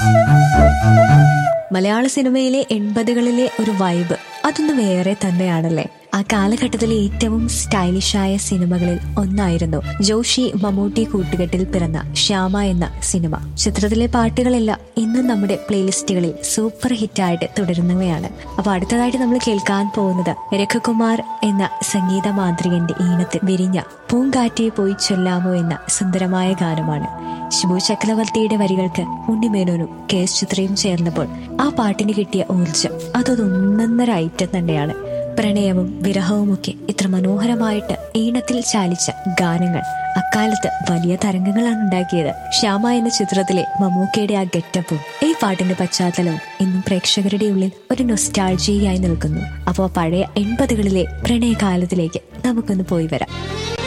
മലയാള സിനിമയിലെ എൺപതുകളിലെ ഒരു വൈബ് അതൊന്ന് വേറെ തന്നെയാണല്ലേ ആ കാലഘട്ടത്തിലെ ഏറ്റവും സ്റ്റൈലിഷായ സിനിമകളിൽ ഒന്നായിരുന്നു ജോഷി മമ്മൂട്ടി കൂട്ടുകെട്ടിൽ പിറന്ന ശ്യാമ എന്ന സിനിമ ചിത്രത്തിലെ പാട്ടുകളെല്ലാം ഇന്നും നമ്മുടെ പ്ലേലിസ്റ്റുകളിൽ സൂപ്പർ ഹിറ്റായിട്ട് തുടരുന്നവയാണ് അപ്പൊ അടുത്തതായിട്ട് നമ്മൾ കേൾക്കാൻ പോകുന്നത് രഘുകുമാർ എന്ന സംഗീത മാന്ത്രികന്റെ ഈണത്തിൽ വിരിഞ്ഞ പൂങ്കാറ്റെ പോയി ചൊല്ലാമോ എന്ന സുന്ദരമായ ഗാനമാണ് ശിബു ചക്രവർത്തിയുടെ വരികൾക്ക് ഉണ്ണിമേനോനും കെ എസ് ചിത്രയും ചേർന്നപ്പോൾ ആ പാട്ടിന് കിട്ടിയ ഊർജം അതൊന്നൊന്നര ഐറ്റം തന്നെയാണ് പ്രണയവും വിരഹവുമൊക്കെ ഇത്ര മനോഹരമായിട്ട് ഈണത്തിൽ ചാലിച്ച ഗാനങ്ങൾ അക്കാലത്ത് വലിയ തരംഗങ്ങളാണ് ഉണ്ടാക്കിയത് ശ്യാമ എന്ന ചിത്രത്തിലെ മമ്മൂക്കയുടെ ആ ഗെറ്റപ്പും ഈ പാട്ടിന്റെ പശ്ചാത്തലവും ഇന്നും പ്രേക്ഷകരുടെ ഉള്ളിൽ ഒരു നൊസ്റ്റാൾജിയായി നിൽക്കുന്നു അപ്പോൾ പഴയ എൺപതുകളിലെ പ്രണയകാലത്തിലേക്ക് നമുക്കൊന്ന് പോയി വരാം